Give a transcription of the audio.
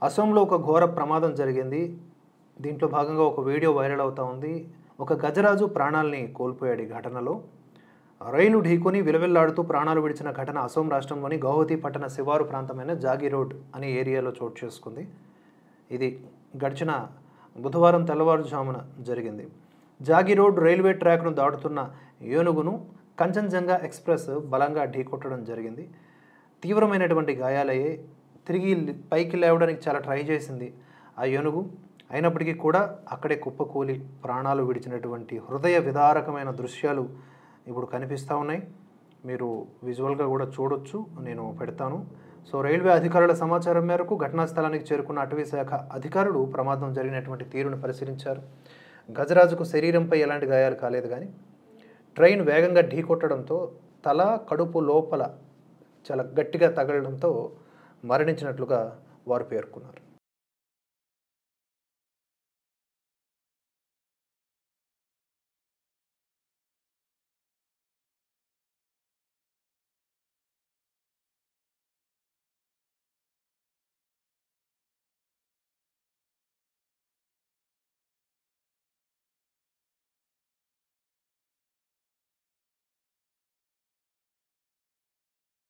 అసోంలో ఒక ఘోర ప్రమాదం జరిగింది దీంట్లో భాగంగా ఒక వీడియో వైరల్ అవుతా ఉంది ఒక గజరాజు ప్రాణాల్ని కోల్పోయాడు ఈ ఘటనలో రైలు ఢీకొని విలవిల్లాడుతూ ప్రాణాలు విడిచిన ఘటన అసోం రాష్ట్రంలోని గౌహతి పట్టణ శివారు ప్రాంతమైన జాగి రోడ్ అనే ఏరియాలో చోటు చేసుకుంది ఇది గడిచిన బుధవారం తెల్లవారుజామున జరిగింది జాగి రోడ్ రైల్వే ట్రాక్ను దాటుతున్న ఏనుగును కంచన్జంగా ఎక్స్ప్రెస్ బలంగా ఢీకొట్టడం జరిగింది తీవ్రమైనటువంటి గాయాలయ్యాయి తిరిగి పైకి లేవడానికి చాలా ట్రై చేసింది ఆ ఏనుగు అయినప్పటికీ కూడా అక్కడే కుప్పకూలి ప్రాణాలు విడిచినటువంటి హృదయ విదారకమైన దృశ్యాలు ఇప్పుడు కనిపిస్తూ ఉన్నాయి మీరు విజువల్గా కూడా చూడొచ్చు నేను పెడతాను సో రైల్వే అధికారుల సమాచారం మేరకు ఘటనా స్థలానికి చేరుకున్న అటవీ శాఖ అధికారులు ప్రమాదం జరిగినటువంటి తీరును పరిశీలించారు గజరాజుకు శరీరంపై ఎలాంటి గాయాలు కాలేదు కానీ ట్రైన్ వేగంగా ఢీకొట్టడంతో తల కడుపు లోపల చాలా గట్టిగా తగలడంతో మరణించినట్లుగా వారు పేర్కొన్నారు